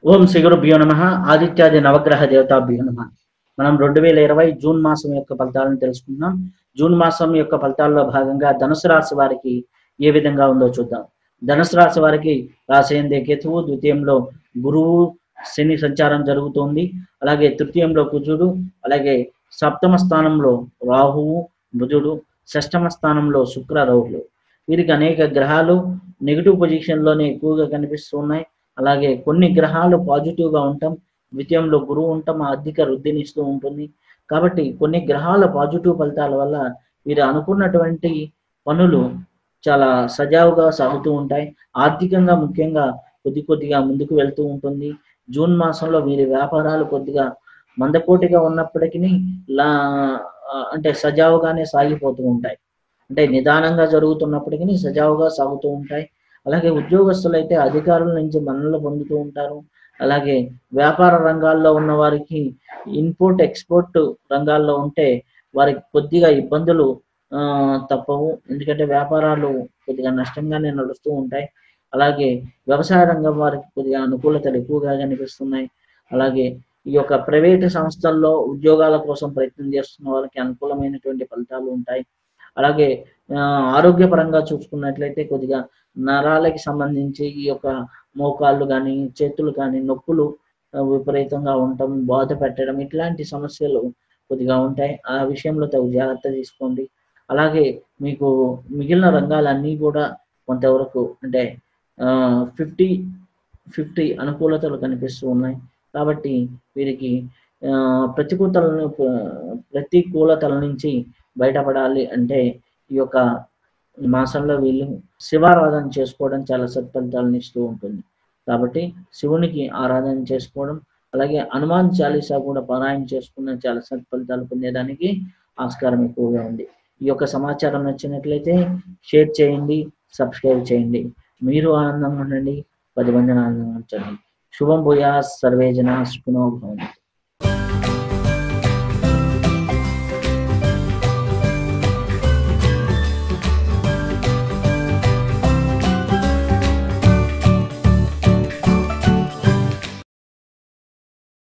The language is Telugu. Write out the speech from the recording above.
ఓం శ్రీ గురుభ్యో నమ ఆదిత్యాది నవగ్రహ దేవతాభ్యో నమ మనం రెండు వేల ఇరవై జూన్ మాసం యొక్క ఫలితాలను తెలుసుకుందాం జూన్ మాసం యొక్క ఫలితాల్లో భాగంగా ధనుసు రాశి వారికి ఏ విధంగా ఉందో చూద్దాం ధనుసు రాశి వారికి రాసేందే కేతువు ద్వితీయంలో గురువు శని సంచారం జరుగుతోంది అలాగే తృతీయంలో కుజుడు అలాగే సప్తమ స్థానంలో రాహువు బుధుడు షష్టమ స్థానంలో శుక్ర రౌహులు వీరికి అనేక గ్రహాలు నెగిటివ్ పొజిషన్ లోనే ఎక్కువగా కనిపిస్తున్నాయి అలాగే కొన్ని గ్రహాలు పాజిటివ్ గా ఉంటాం ద్వితీయంలో గురువు ఉంటాం అధిక వృద్ధిని ఇస్తూ ఉంటుంది కాబట్టి కొన్ని గ్రహాల పాజిటివ్ ఫలితాల వల్ల వీరు అనుకున్నటువంటి పనులు చాలా సజావుగా సాగుతూ ఉంటాయి ఆర్థికంగా ముఖ్యంగా కొద్ది కొద్దిగా ముందుకు వెళ్తూ ఉంటుంది జూన్ మాసంలో వీరి వ్యాపారాలు కొద్దిగా మందకోటిగా ఉన్నప్పటికీ లా అంటే సజావుగానే సాగిపోతూ ఉంటాయి అంటే నిదానంగా జరుగుతున్నప్పటికీ సజావుగా సాగుతూ ఉంటాయి అలాగే ఉద్యోగస్తులు అయితే అధికారుల నుంచి మన్నలు పొందుతూ ఉంటారు అలాగే వ్యాపార రంగాల్లో ఉన్న వారికి ఇన్పుట్ ఎక్స్పోర్ట్ రంగాల్లో ఉంటే వారికి కొద్దిగా ఇబ్బందులు ఆ, తప్పవు ఎందుకంటే వ్యాపారాలు కొద్దిగా నష్టంగానే నడుస్తూ ఉంటాయి అలాగే వ్యవసాయ రంగం వారికి కొద్దిగా అనుకూలతలు ఎక్కువగా కనిపిస్తున్నాయి అలాగే ఈ యొక్క ప్రైవేటు సంస్థల్లో ఉద్యోగాల కోసం ప్రయత్నం చేస్తున్న వాళ్ళకి అనుకూలమైనటువంటి ఫలితాలు ఉంటాయి అలాగే ఆ, ఆరోగ్యపరంగా చూసుకున్నట్లయితే కొద్దిగా నరాలకి సంబంధించి ఈ యొక్క మోకాళ్ళు కానీ చేతులు కానీ నొప్పులు ఆ, విపరీతంగా ఉండటం బాధ పెట్టడం ఇట్లాంటి సమస్యలు కొద్దిగా ఉంటాయి ఆ విషయంలో తగు జాగ్రత్త తీసుకోండి అలాగే మీకు మిగిలిన రంగాలన్నీ కూడా కొంతవరకు అంటే ఫిఫ్టీ ఫిఫ్టీ అనుకూలతలు కనిపిస్తూ ఉన్నాయి కాబట్టి వీరికి ఆ, ప్రతికూలతలను ప్రతికూలతల నుంచి బయటపడాలి అంటే ఈ యొక్క మాసంలో వీళ్ళు శివారాధన చేసుకోవడం చాలా సత్ఫలితాలను ఇస్తూ ఉంటుంది కాబట్టి శివునికి ఆరాధన చేసుకోవడం అలాగే హనుమాన్ చాలీసా కూడా పారాయణ చేసుకున్న చాలా సత్ఫలితాలు పొందేదానికి ఆస్కారం ఎక్కువగా ఉంది ఈ యొక్క సమాచారం నచ్చినట్లయితే షేర్ చేయండి సబ్స్క్రైబ్ చేయండి మీరు ఆనందంగా ఉండండి పది మందిని ఆనందంగా ఉంచండి శుభం భూయా సర్వే జన సుఖనో భవంతు